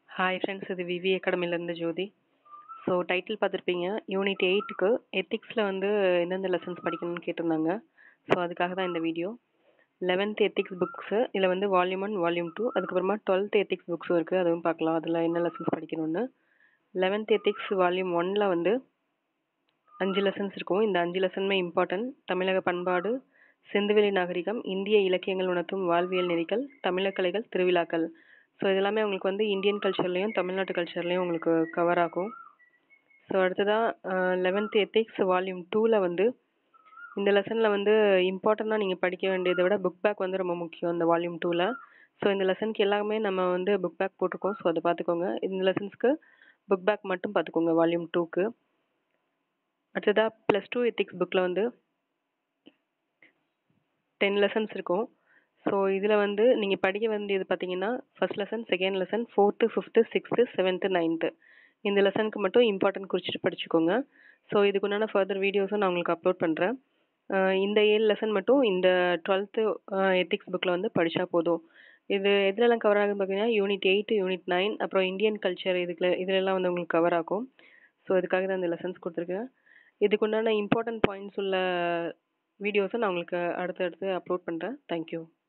hi friends இது VV அகாடமிலேருந்து Jyothi so title பார்த்துருப்பீங்க யூனிட் எயிட்டுக்கு எத்திக்ஸில் வந்து எந்தெந்த லெசன்ஸ் படிக்கணும்னு கேட்டிருந்தாங்க ஸோ அதுக்காக தான் இந்த வீடியோ லெவன்த் எத்திக்ஸ் புக்ஸு இதில் வந்து வால்யூம் ஒன் வால்யூம் டூ அதுக்கப்புறமா டுவெல்த் எத்திக்ஸ் புக்ஸும் இருக்குது அதுவும் பார்க்கலாம் அதில் என்ன லெசன்ஸ் படிக்கணும்னு லெவன்த் எத்திக்ஸ் வால்யூம் ஒனில் வந்து அஞ்சு லெசன்ஸ் இருக்கும் இந்த அஞ்சு லெசனுமே இம்பார்ட்டன்ட் தமிழக பண்பாடு செந்துவெளி நாகரிகம் இந்திய இலக்கியங்கள் உணர்த்தும் வாழ்வியல் நெறிகள் தமிழக கலைகள் திருவிழாக்கள் ஸோ இதெல்லாமே உங்களுக்கு வந்து இந்தியன் கல்ச்சர்லேயும் தமிழ்நாட்டு கல்ச்சர்லேயும் உங்களுக்கு கவர் ஆகும் ஸோ அடுத்ததாக லெவன்த் எத்திக்ஸ் வால்யூம் டூவில் வந்து இந்த லெசனில் வந்து இம்பார்ட்டண்ட்டாக நீங்கள் படிக்க வேண்டியதை விட புக் பேக் வந்து ரொம்ப முக்கியம் இந்த வால்யூம் டூவில் ஸோ இந்த லெசனுக்கு எல்லாமே நம்ம வந்து புக் பேக் போட்டிருக்கோம் ஸோ அதை பார்த்துக்கோங்க இந்த லெசன்ஸ்க்கு புக் பேக் மட்டும் பார்த்துக்கோங்க வால்யூம் டூக்கு அடுத்ததாக ப்ளஸ் டூ எத்திக்ஸ் புக்கில் வந்து டென் லெசன்ஸ் இருக்கும் ஸோ இதில் வந்து நீங்கள் படிக்க வேண்டியது பார்த்தீங்கன்னா first lesson second lesson fourth fifth sixth seventh ninth இந்த லெசனுக்கு மட்டும் இம்பார்ட்டன்ட் குறிச்சிட்டு படிச்சுக்கோங்க ஸோ இதுக்கு உண்டான ஃபர்தர் வீடியோஸும் நான் உங்களுக்கு அப்லோட் பண்ணுறேன் இந்த ஏழு லெசன் மட்டும் இந்த டுவெல்த்து எத்திக்ஸ் புக்கில் வந்து படித்தா போதும் இது எதுலலாம் கவர் ஆகுதுன்னு பார்த்தீங்கன்னா யூனிட் எயிட் யூனிட் நைன் அப்புறம் இந்தியன் கல்ச்சர் இதுக்குல இதுலலாம் வந்து உங்களுக்கு கவர் ஆகும் ஸோ இதுக்காக தான் இந்த லெசன்ஸ் கொடுத்துருக்கேன் இதுக்கு உண்டான இம்பார்ட்டன்ட் பாயிண்ட்ஸ் உள்ள வீடியோஸை நான் உங்களுக்கு அடுத்தடுத்து அப்லோட் பண்ணுறேன் தேங்க்யூ